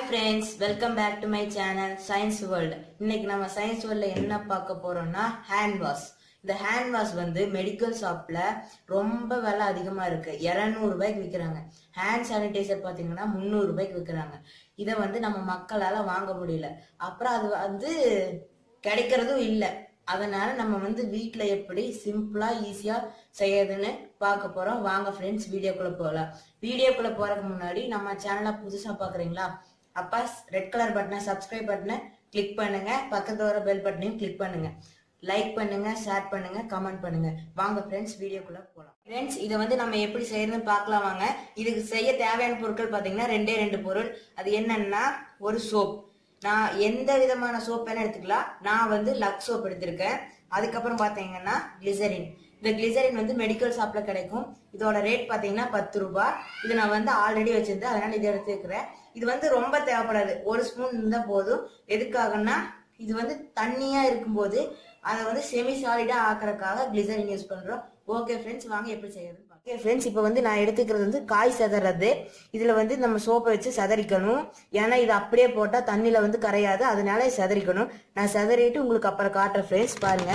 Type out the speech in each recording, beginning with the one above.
friends welcome back to my channel science world இன்னைக்கு நம்ம science வேர்ல்ட்ல என்ன பார்க்க போறோம்னா ஹேண்ட் வாஷ் இந்த ஹேண்ட் வாஷ் வந்து மெடிக்கல் ஷாப்ல ரொம்ப விலை அதிகமா இருக்கு 200 ரூபாய்க்கு விற்கிறாங்க ஹேண்ட் சானிடைசர் பாத்தீங்கன்னா முந்நூறு ரூபாய்க்கு விற்கிறாங்க இதை வந்து நம்ம மக்களால வாங்க முடியல அப்புறம் அது வந்து கிடைக்கிறதும் இல்லை அதனால நம்ம வந்து வீட்ல எப்படி சிம்பிளா ஈஸியா செய்யறதுன்னு பார்க்க போறோம் வாங்க ஃப்ரெண்ட்ஸ் வீடியோக்குள்ள போகலாம் வீடியோக்குள்ள போறதுக்கு முன்னாடி நம்ம சேனலை புதுசா பாக்குறீங்களா அப்பா ரெட் கலர் பட்டனை சப்ஸ்கிரைப் பட்டனை கிளிக் பண்ணுங்க பக்கத்துல வர பெல் பட்டனையும் கிளிக் பண்ணுங்க லைக் பண்ணுங்க ஷேர் பண்ணுங்க கமெண்ட் பண்ணுங்க வாங்க ஃப்ரெண்ட்ஸ் வீடியோக்குள்ள போலாம் ஃப்ரெண்ட்ஸ் இதை வந்து நம்ம எப்படி செய்யறதுன்னு பார்க்கலாம் வாங்க இதுக்கு செய்ய தேவையான பொருட்கள் பாத்தீங்கன்னா ரெண்டே ரெண்டு பொருள் அது என்னன்னா ஒரு சோப் நான் எந்த விதமான சோப் வேணா எடுத்துக்கலாம் நான் வந்து லக் சோப் எடுத்திருக்கேன் அதுக்கப்புறம் பாத்தீங்கன்னா கிளிசரின் இந்த கிளிசரின் வந்து மெடிக்கல் ஷாப்ல கிடைக்கும் இதோட ரேட் பாத்தீங்கன்னா பத்து ரூபாய் இது நான் வந்து ஆல்ரெடி வச்சிருந்தேன் அதனால இதை எடுத்துக்கிறேன் இது வந்து ரொம்ப தேவைப்படாது ஒரு ஸ்பூன் இருந்தா போதும் எதுக்காகன்னா இது வந்து தண்ணியா இருக்கும்போது அதை வந்து செமி சாலிடா ஆக்குறதுக்காக கிளிசரின் யூஸ் பண்றோம் ஓகே ஃப்ரெண்ட்ஸ் வாங்க எப்படி செய்யறது ஓகே ஃப்ரெண்ட்ஸ் இப்போ வந்து நான் எடுத்துக்கிறது வந்து காய் செதறது இதுல வந்து நம்ம சோப்பை வச்சு செதறிக்கணும் ஏன்னா இது அப்படியே போட்டா தண்ணியில வந்து கரையாது அதனால செதறிக்கணும் நான் செதறிட்டு உங்களுக்கு அப்புறம் காட்டுறேன் ஃப்ரெண்ட்ஸ் பாருங்க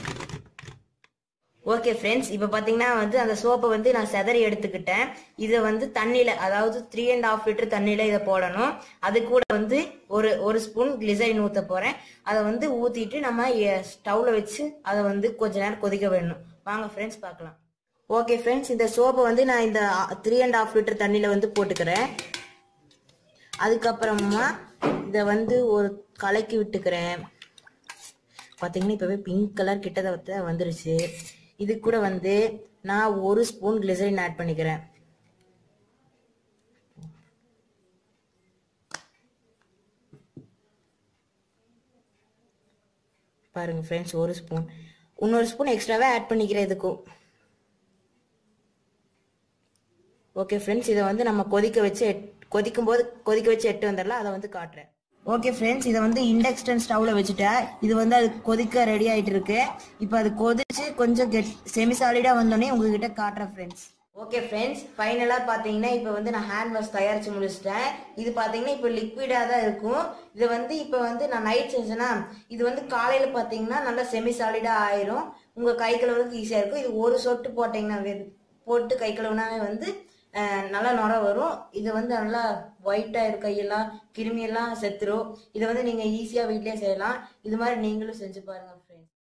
ஓகே ஃப்ரெண்ட்ஸ் இப்போ பார்த்தீங்கன்னா வந்து அந்த சோப்பை வந்து நான் செதறி எடுத்துக்கிட்டேன் இதை வந்து தண்ணியில் அதாவது த்ரீ அண்ட் ஹாஃப் லிட்டர் தண்ணியில் இதை போடணும் அது கூட வந்து ஒரு ஒரு ஸ்பூன் கிளிசரின் ஊற்ற போகிறேன் அதை வந்து ஊற்றிட்டு நம்ம ஸ்டவ்வில் வச்சு அதை வந்து கொஞ்ச நேரம் கொதிக்க வேணும் வாங்க ஃப்ரெண்ட்ஸ் பார்க்கலாம் ஓகே ஃப்ரெண்ட்ஸ் இந்த சோப்பை வந்து நான் இந்த த்ரீ அண்ட் ஹாஃப் லிட்டர் தண்ணியில் வந்து போட்டுக்கிறேன் அதுக்கப்புறமா இதை வந்து ஒரு கலக்கி விட்டுக்கிறேன் பார்த்தீங்கன்னா இப்போவே பிங்க் கலர் கிட்டத வந்துருச்சு இது கூட வந்து நான் ஒரு ஸ்பூன் கிளிசரின் ஆட் பண்ணிக்கிறேன் பாருங்க ஃப்ரெண்ட்ஸ் ஒரு ஸ்பூன் இன்னொரு ஸ்பூன் எக்ஸ்ட்ராவே ஆட் பண்ணிக்கிறேன் இதுக்கும் ஓகே ஃப்ரெண்ட்ஸ் இதை வந்து நம்ம கொதிக்க வச்சு எட்- கொதிக்கும் போது கொதிக்க வச்சு எட்டு வந்துடலாம் அதை வந்து காட்டுறேன் ஓகே ஃப்ரெண்ட்ஸ் இதை வந்து இண்டக்ஷன் ஸ்டவ்ல வச்சுட்டேன் இது வந்து அது கொதிக்க ரெடி ஆயிட்டு இருக்கு இப்போ அது கொதிச்சு கொஞ்சம் கெட் செமி சாலிடா வந்தோடனே உங்ககிட்ட காட்டுறேன் ஃப்ரெண்ட்ஸ் ஓகே ஃப்ரெண்ட்ஸ் ஃபைனலாக பார்த்தீங்கன்னா இப்போ வந்து நான் ஹேண்ட் வாஷ் தயாரிச்சு முடிச்சிட்டேன் இது பார்த்தீங்கன்னா இப்போ லிக்விடாக தான் இருக்கும் இது வந்து இப்போ வந்து நான் நைட் செஞ்சேன்னா இது வந்து காலையில் பார்த்தீங்கன்னா நல்லா செமி சாலிடாக ஆயிரும் உங்கள் கை கழுவுறதுக்கு ஈஸியாக இருக்கும் இது ஒரு சொட்டு போட்டிங்கன்னா வெ- போட்டு கை கழுவுனாவே வந்து அஹ், நல்லா நுர வரும் இது வந்து நல்லா ஒயிட்டாக இருக்கு கையெல்லாம் கிருமியெல்லாம் செத்துரும் இதை வந்து நீங்கள் ஈஸியாக வீட்லயே செய்யலாம் இது மாதிரி நீங்களும் செஞ்சு பாருங்க ஃப்ரெண்ட்ஸ்